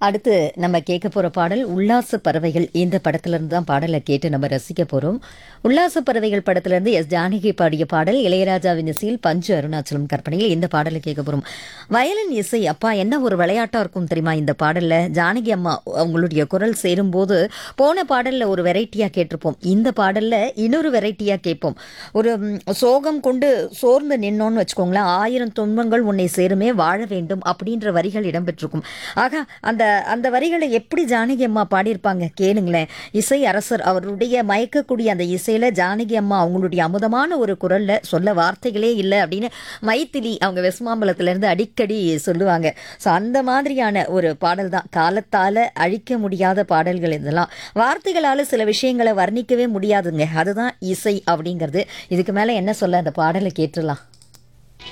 அடுத்து நம்ம கேட்க போற பாடல் உல்லாச பறவைகள் இந்த படத்துல இருந்து தான் பாடலை கேட்டு நம்ம ரசிக்க போறோம் உல்லாச பறவைகள் படத்துல இருந்து எஸ் ஜானகி பாடிய பாடல் இளையராஜாவின் இசையில் பஞ்சு அருணாச்சலம் கற்பனையில் இந்த பாடலை கேட்க போறோம் வயலின் இசை அப்பா என்ன ஒரு விளையாட்டா இருக்கும் தெரியுமா இந்த பாடல்ல ஜானகி அம்மா அவங்களுடைய குரல் சேரும்போது போன பாடல்ல ஒரு வெரைட்டியா கேட்டிருப்போம் இந்த பாடல்ல இன்னொரு வெரைட்டியா கேட்போம் ஒரு ம், சோகம் கொண்டு சோர்ந்து நின்னோன்னு வச்சுக்கோங்களேன் ஆயிரம் துன்பங்கள் உன்னை சேருமே வாழ வேண்டும் அப்படின்ற வரிகள் இடம்பெற்றிருக்கும் ஆக அந்த அந்த வரிகளை எப்படி ஜானகி அம்மா பாடியிருப்பாங்க கேளுங்களேன் இசை அரசர் அவருடைய மயக்கக்கூடிய அந்த இசையில ஜானகி அம்மா அவங்களுடைய அமுதமான ஒரு குரல்ல சொல்ல வார்த்தைகளே இல்லை அப்படின்னு மைத்திலி அவங்க வெஸ்மாம்பலத்துல இருந்து அடிக்கடி சொல்லுவாங்க ஸோ அந்த மாதிரியான ஒரு பாடல் தான் காலத்தால அழிக்க முடியாத பாடல்கள் இதெல்லாம் வார்த்தைகளால சில விஷயங்களை வர்ணிக்கவே முடியாதுங்க அதுதான் இசை அப்படிங்கிறது இதுக்கு மேல என்ன சொல்ல அந்த பாடலை கேட்டுடலாம்